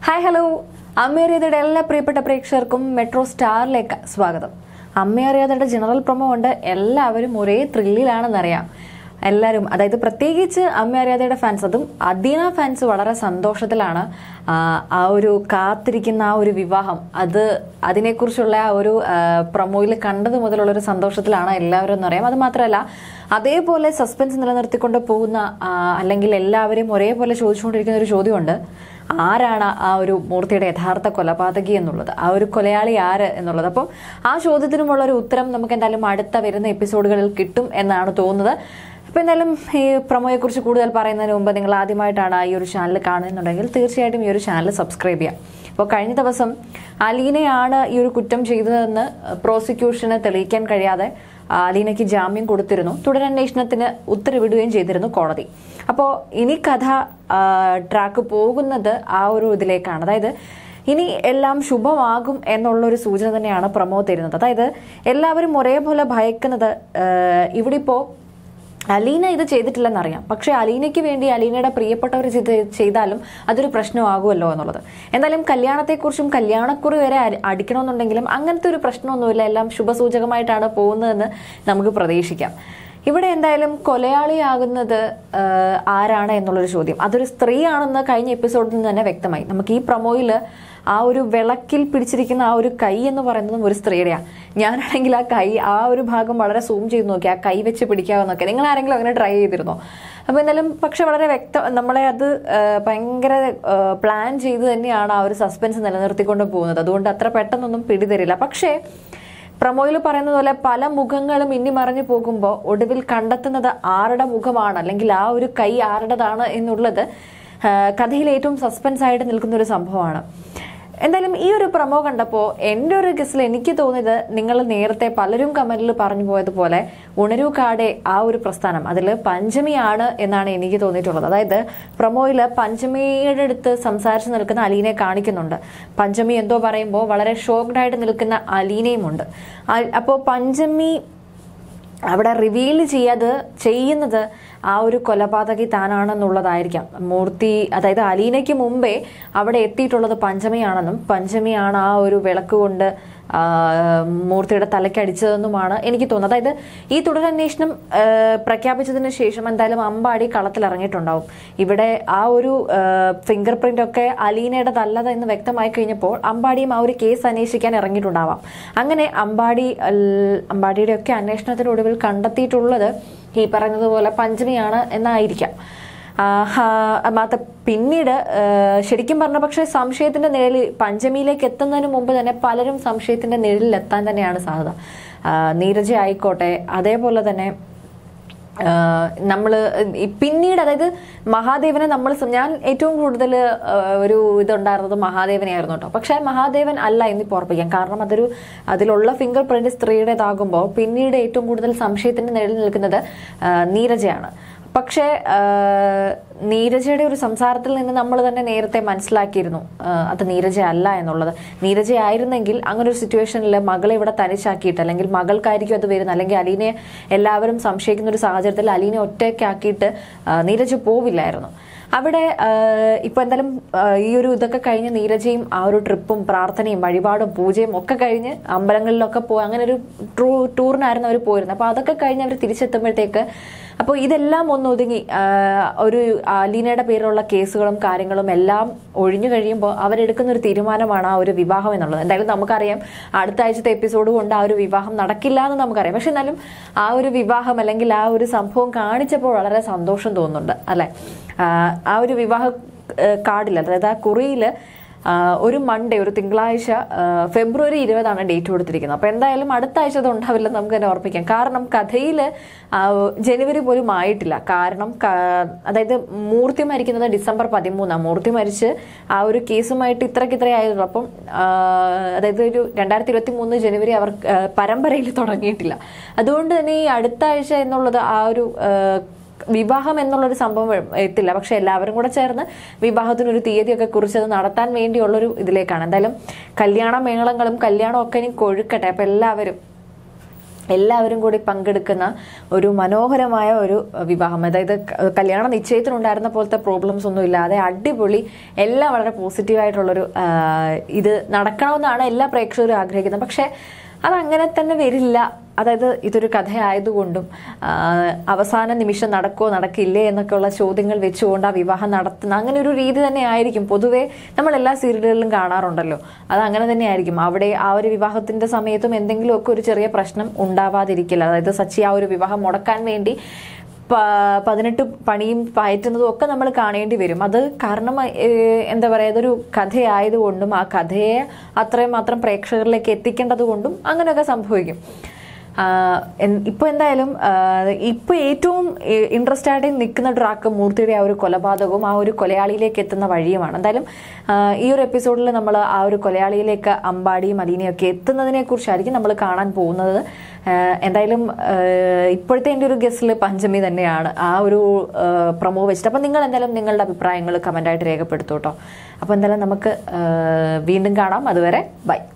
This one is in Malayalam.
ഹായ് ഹലോ അമ്മയറിയാതയുടെ എല്ലാ പ്രിയപ്പെട്ട പ്രേക്ഷകർക്കും മെട്രോ സ്റ്റാറിലേക്ക് സ്വാഗതം അമ്മയറിയാതയുടെ ജനറൽ പ്രൊമോ കൊണ്ട് എല്ലാവരും ഒരേ ത്രില്ലിലാണെന്നറിയാം എല്ലാവരും അതായത് പ്രത്യേകിച്ച് അമ്മ അറിയാതയുടെ ഫാൻസ് അതും അദീന ഫാൻസ് വളരെ സന്തോഷത്തിലാണ് ആ, ആ ഒരു കാത്തിരിക്കുന്ന ആ ഒരു വിവാഹം അത് അതിനെക്കുറിച്ചുള്ള ആ ഒരു പ്രൊമോയിൽ കണ്ടത് മുതലുള്ള ഒരു സന്തോഷത്തിലാണ് എല്ലാവരും എന്ന് പറയാം അത് മാത്രമല്ല അതേപോലെ സസ്പെൻസ് നിലനിർത്തിക്കൊണ്ട് പോകുന്ന ആ, അല്ലെങ്കിൽ എല്ലാവരും ഒരേപോലെ ചോദിച്ചുകൊണ്ടിരിക്കുന്ന ഒരു ചോദ്യമുണ്ട് ആരാണ് ആ ഒരു മൂർത്തിയുടെ യഥാർത്ഥ കൊലപാതകി എന്നുള്ളത് ആ ഒരു കൊലയാളി ആര് എന്നുള്ളത് അപ്പോൾ ആ ചോദ്യത്തിനുമുള്ള ഒരു ഉത്തരം നമുക്ക് എന്തായാലും അടുത്ത വരുന്ന എപ്പിസോഡുകളിൽ കിട്ടും എന്നാണ് തോന്നുന്നത് അപ്പോൾ എന്തായാലും ഈ പ്രൊമോയെ കുറിച്ച് കൂടുതൽ പറയുന്നതിന് മുമ്പ് നിങ്ങൾ ആദ്യമായിട്ടാണ് ഈ ഒരു ചാനൽ കാണുന്നുണ്ടെങ്കിൽ തീർച്ചയായിട്ടും ഈ ഒരു ചാനൽ സബ്സ്ക്രൈബ് ചെയ്യാം അപ്പോൾ കഴിഞ്ഞ ദിവസം അലീനയാണ് ഈ ഒരു കുറ്റം ചെയ്തതെന്ന് പ്രോസിക്യൂഷന് തെളിയിക്കാൻ കഴിയാതെ അലീനയ്ക്ക് ജാമ്യം കൊടുത്തിരുന്നു തുടരന്വേഷണത്തിന് ഉത്തരവിടുകയും ചെയ്തിരുന്നു കോടതി അപ്പോൾ ഇനി കഥ ആ, ട്രാക്ക് പോകുന്നത് ആ ഒരു ഇതിലേക്കാണ് അതായത് ഇനി എല്ലാം ശുഭമാകും എന്നുള്ള ഒരു സൂചന തന്നെയാണ് പ്രമോ തരുന്നത് അതായത് എല്ലാവരും ഒരേപോലെ ഭയക്കുന്നത് ആ, ഇവിടെ ഇപ്പോൾ അലീന ഇത് ചെയ്തിട്ടില്ലെന്നറിയാം പക്ഷെ അലീനയ്ക്ക് വേണ്ടി അലീനയുടെ പ്രിയപ്പെട്ടവർ ചെയ്ത് ചെയ്താലും അതൊരു പ്രശ്നമാകുമല്ലോ എന്നുള്ളത് എന്തായാലും കല്യാണത്തെക്കുറിച്ചും കല്യാണക്കുറി വരെ അടി- അടിക്കണമെന്നുണ്ടെങ്കിലും അങ്ങനത്തെ ഒരു പ്രശ്നമൊന്നുമില്ല എല്ലാം ശുഭസൂചകമായിട്ടാണ് പോകുന്നതെന്ന് നമുക്ക് പ്രതീക്ഷിക്കാം ഇവിടെ എന്തായാലും കൊലയാളിയാകുന്നത് ആ, ആരാണ് എന്നുള്ളൊരു ചോദ്യം അതൊരു സ്ത്രീയാണെന്ന് കഴിഞ്ഞ എപ്പിസോഡിൽ നിന്ന് തന്നെ വ്യക്തമായി നമുക്ക് ഈ പ്രൊമോയിൽ ആ ഒരു വിളക്കിൽ പിടിച്ചിരിക്കുന്ന ആ ഒരു കൈ എന്ന് പറയുന്നതും ഒരു സ്ത്രീയുടെയാണ് ഞാനാണെങ്കിൽ ആ കൈ ആ ഒരു ഭാഗം വളരെ സൂം ചെയ്ത് നോക്കി ആ കൈ വെച്ച് പിടിക്കാമെന്നൊക്കെ നിങ്ങൾ ആരെങ്കിലും അങ്ങനെ ട്രൈ ചെയ്തിരുന്നോ അപ്പോൾ എന്തായാലും പക്ഷെ വളരെ വ്യക്തം നമ്മളെ അത് ആ, ഭയങ്കര പ്ലാൻ ചെയ്ത് തന്നെയാണ് ആ ഒരു സസ്പെൻസ് നിലനിർത്തിക്കൊണ്ട് പോകുന്നത് അതുകൊണ്ട് അത്ര പെട്ടെന്നൊന്നും പിടിതരില്ല പക്ഷേ പ്രമോയിൽ പറയുന്നത് പോലെ പല മുഖങ്ങളും ഇനി മറഞ്ഞു പോകുമ്പോൾ ഒടുവിൽ കണ്ടെത്തുന്നത് ആരുടെ മുഖമാണ് അല്ലെങ്കിൽ ആ ഒരു കൈ ആരുടേതാണ് എന്നുള്ളത് ആ, കഥയിൽ ഏറ്റവും സസ്പെൻസ് ആയിട്ട് നിൽക്കുന്ന ഒരു സംഭവമാണ് എന്തായാലും ഈ ഒരു പ്രമോ കണ്ടപ്പോൾ എൻ്റെ ഒരു ഗസിൽ എനിക്ക് തോന്നിയത് നിങ്ങൾ നേരത്തെ പലരും കമന്റിൽ പറഞ്ഞു പോയതുപോലെ ഉണരൂ കാടെ ആ ഒരു പ്രസ്ഥാനം അതിൽ പഞ്ചമിയാണ് എന്നാണ് എനിക്ക് തോന്നിയിട്ടുള്ളത് അതായത് പ്രമോയിൽ പഞ്ചമിയുടെ അടുത്ത് സംസാരിച്ച് നിൽക്കുന്ന അലീനെ കാണിക്കുന്നുണ്ട് പഞ്ചമി എന്തോ പറയുമ്പോൾ വളരെ ഷോക്ക്ഡ് ആയിട്ട് നിൽക്കുന്ന അലീനയുമുണ്ട് അപ്പോൾ പഞ്ചമി അവിടെ റിവീൽ ചെയ്യാത് ചെയ്യുന്നത് ആ ഒരു കൊലപാതകി താനാണെന്നുള്ളതായിരിക്കാം മൂർത്തി അതായത് അലീനയ്ക്ക് മുമ്പേ അവിടെ എത്തിയിട്ടുള്ളത് പഞ്ചമിയാണെന്നും പഞ്ചമിയാണ് ആ ഒരു വിളക്ക് കൊണ്ട് ആ, മൂർത്തിയുടെ തലയ്ക്ക് അടിച്ചതെന്നുമാണ് എനിക്ക് തോന്നുന്നത് അതായത് ഈ തുടരന്വേഷണം ആ, പ്രഖ്യാപിച്ചതിന് ശേഷം എന്തായാലും അമ്പാടി കളത്തിലിറങ്ങിയിട്ടുണ്ടാവും ഇവിടെ ആ ഒരു ഫിംഗർ പ്രിന്റ് ഒക്കെ അലീനയുടേതല്ലത് എന്ന് വ്യക്തമായി കഴിഞ്ഞപ്പോൾ അമ്പാടിയും ആ ഒരു കേസ് അന്വേഷിക്കാൻ ഇറങ്ങിയിട്ടുണ്ടാവാം അങ്ങനെ അമ്പാടി അൽ- അമ്പാടിയുടെ ഒക്കെ അന്വേഷണത്തിനൊടുവിൽ കണ്ടെത്തിയിട്ടുള്ളത് ഈ പറഞ്ഞതുപോലെ പഞ്ചമിയാണ് എന്നായിരിക്കാം ആ, ഹാ, മാത്ര പിന്നീട് ആ, ശരിക്കും പറഞ്ഞ പക്ഷേ സംശയത്തിന്റെ നിഴലിൽ പഞ്ചമിയിലേക്ക് എത്തുന്നതിന് മുമ്പ് തന്നെ പലരും സംശയത്തിന്റെ നിഴലിൽ എത്താൻ തന്നെയാണ് സാധ്യത ആ, നീരജ ആയിക്കോട്ടെ അതേപോലെ തന്നെ നമ്മൾ പിന്നീട് അതായത് മഹാദേവനെ നമ്മൾ ഞാൻ ഏറ്റവും കൂടുതൽ ഒരു ഇതുണ്ടായിരുന്നത് മഹാദേവനെയായിരുന്നു കേട്ടോ പക്ഷേ മഹാദേവൻ അല്ല എന്നിപ്പോൾ ഉറപ്പിക്കാം കാരണം അതൊരു അതിലുള്ള ഫിംഗർ പ്രിന്റ് സ്ത്രീയുടേതാകുമ്പോൾ പിന്നീട് ഏറ്റവും കൂടുതൽ സംശയത്തിന്റെ നിഴലിൽ നിൽക്കുന്നത് ആ, നീരജയാണ് പക്ഷേ ആ, നീരജയുടെ ഒരു സംസാരത്തിൽ നിന്ന് നമ്മൾ തന്നെ നേരത്തെ മനസ്സിലാക്കിയിരുന്നു ആ, അത് നീരജ അല്ല എന്നുള്ളത് നീരജ ആയിരുന്നെങ്കിൽ അങ്ങനെ ഒരു സിറ്റുവേഷനിൽ മകളെ ഇവിടെ തനിച്ചാക്കിയിട്ട് അല്ലെങ്കിൽ മകൾക്കായിരിക്കും അത് വരുന്നത് അല്ലെങ്കിൽ അലീനെ എല്ലാവരും സംശയിക്കുന്ന ഒരു സാഹചര്യത്തിൽ അലീനെ ഒറ്റയ്ക്കാക്കിയിട്ട് ആ, നീരജ പോവില്ലായിരുന്നു അവിടെ ആ, ഇപ്പൊ എന്തായാലും ആ, ഈ ഒരു ഇതൊക്കെ കഴിഞ്ഞ് നീരജയും ആ ഒരു ട്രിപ്പും പ്രാർത്ഥനയും വഴിപാടും പൂജയും ഒക്കെ കഴിഞ്ഞ് അമ്പലങ്ങളിലൊക്കെ പോയി അങ്ങനെ ഒരു ടൂ ടൂറിനായിരുന്നു അവർ പോയിരുന്നത് അപ്പൊ അതൊക്കെ കഴിഞ്ഞ് അവർ തിരിച്ചെത്തുമ്പോഴത്തേക്ക് അപ്പോൾ ഇതെല്ലാം ഒന്ന് ഒതുങ്ങി ആ, ഒരു അലീനയുടെ പേരിലുള്ള കേസുകളും കാര്യങ്ങളും എല്ലാം ഒഴിഞ്ഞു കഴിയുമ്പോൾ അവരെടുക്കുന്ന ഒരു തീരുമാനമാണ് ആ ഒരു വിവാഹം എന്നുള്ളത് എന്തായാലും നമുക്കറിയാം അടുത്ത ആഴ്ചത്തെ എപ്പിസോഡ് കൊണ്ട് ആ ഒരു വിവാഹം നടക്കില്ല എന്ന് നമുക്കറിയാം പക്ഷെ എന്നാലും ആ ഒരു വിവാഹം അല്ലെങ്കിൽ ആ ഒരു സംഭവം കാണിച്ചപ്പോൾ വളരെ സന്തോഷം തോന്നുന്നുണ്ട് അല്ലെ ആ, ആ ഒരു വിവാഹ കാർഡിൽ അതായത് ആ കുറിയിൽ ഒരു മൺഡേ ഒരു തിങ്കളാഴ്ച ആ, ഫെബ്രുവരി ഇരുപതാണ് ഡേറ്റ് കൊടുത്തിരിക്കുന്നത് അപ്പോൾ എന്തായാലും അടുത്ത ആഴ്ച അത് ഉണ്ടാവില്ലെന്ന് നമുക്ക് തന്നെ ഓർപ്പിക്കാം കാരണം കഥയിൽ ജനുവരി പോലും ആയിട്ടില്ല കാരണം ക- അതായത് മൂർത്തി മരിക്കുന്നത് ഡിസംബർ പതിമൂന്നാണ് മൂർത്തി മരിച്ച് ആ ഒരു കേസുമായിട്ട് ഇത്രയ്ക്ക് ഇത്രയായിരുന്നു അപ്പം ആ, അതായത് ഒരു രണ്ടായിരത്തി ഇരുപത്തി മൂന്ന് ജനുവരി അവർ ആ, പരമ്പരയിൽ തുടങ്ങിയിട്ടില്ല അതുകൊണ്ട് തന്നെ ഈ അടുത്ത ആഴ്ച എന്നുള്ളത് ആ ഒരു ആ, വിവാഹം എന്നുള്ളൊരു സംഭവം എത്തില്ല പക്ഷെ എല്ലാവരും കൂടെ ചേർന്ന് വിവാഹത്തിനൊരു തീയതിയൊക്കെ കുറിച്ചത് നടത്താൻ വേണ്ടിയുള്ളൊരു ഇതിലേക്കാണ് എന്തായാലും കല്യാണ മേളങ്ങളും കല്യാണം ഒക്കെ ഇനി കൊഴുക്കട്ടെ അപ്പൊ എല്ലാവരും എല്ലാവരും കൂടി പങ്കെടുക്കുന്ന ഒരു മനോഹരമായ ഒരു വിവാഹം അതായത് ക- കല്യാണ നിശ്ചയത്തിനുണ്ടായിരുന്ന പോലത്തെ പ്രോബ്ലംസ് ഒന്നും ഇല്ലാതെ അടിപൊളി എല്ലാം വളരെ പോസിറ്റീവായിട്ടുള്ളൊരു ആ, ഇത് നടക്കണമെന്നാണ് എല്ലാ പ്രേക്ഷകരും ആഗ്രഹിക്കുന്നത് പക്ഷേ അതങ്ങനെ തന്നെ വരില്ല അതായത് ഇതൊരു കഥയായതുകൊണ്ടും ആ, അവസാന നിമിഷം നടക്കുമോ നടക്കില്ലേ എന്നൊക്കെയുള്ള ചോദ്യങ്ങൾ വെച്ചുകൊണ്ട് ആ വിവാഹം നടത്തുന്ന അങ്ങനെ ഒരു രീതി തന്നെ ആയിരിക്കും പൊതുവേ നമ്മൾ എല്ലാ സീരിയലുകളിലും കാണാറുണ്ടല്ലോ അത് അങ്ങനെ തന്നെ ആയിരിക്കും അവിടെ ആ ഒരു വിവാഹത്തിന്റെ സമയത്തും എന്തെങ്കിലുമൊക്കെ ഒരു ചെറിയ പ്രശ്നം ഉണ്ടാവാതിരിക്കില്ല അതായത് സച്ചി ആ ഒരു വിവാഹം മുടക്കാൻ വേണ്ടി പ- പതിനെട്ട് പണിയും പയറ്റുന്നതും ഒക്കെ നമ്മൾ കാണേണ്ടി വരും അത് കാരണം ഏഹ്, എന്താ പറയുക ഇതൊരു കഥയായതുകൊണ്ടും ആ കഥയെ അത്രയും മാത്രം പ്രേക്ഷകരിലേക്ക് എത്തിക്കേണ്ടത് കൊണ്ടും അങ്ങനെയൊക്കെ സംഭവിക്കും ഇപ്പോൾ എന്തായാലും ഇപ്പോൾ ഏറ്റവും ഇൻട്രസ്റ്റ് ആയിട്ട് നിൽക്കുന്ന ട്രാക്ക് മൂർത്തിയുടെ ആ ഒരു കൊലപാതകവും ആ ഒരു കൊലയാളിയിലേക്ക് എത്തുന്ന വഴിയുമാണ് എന്തായാലും ആ, ഈ ഒരു എപ്പിസോഡിൽ നമ്മൾ ആ ഒരു കൊലയാളിയിലേക്ക് അമ്പാടിയും അലീനയൊക്കെ എത്തുന്നതിനെ കുറിച്ചായിരിക്കും നമ്മൾ കാണാൻ പോകുന്നത് ആ, എന്തായാലും ആ, ഇപ്പോഴത്തെ എൻ്റെ ഒരു ഗസ്റ്റിൽ പഞ്ചമി തന്നെയാണ് ആ ഒരു പ്രൊമോ വെച്ചിട്ട് അപ്പം നിങ്ങൾ എന്തായാലും നിങ്ങളുടെ അഭിപ്രായങ്ങൾ കമൻ്റായിട്ട് രേഖപ്പെടുത്തൂ കേട്ടോ അപ്പോൾ എന്തായാലും നമുക്ക് ആ, വീണ്ടും കാണാം അതുവരെ ബൈ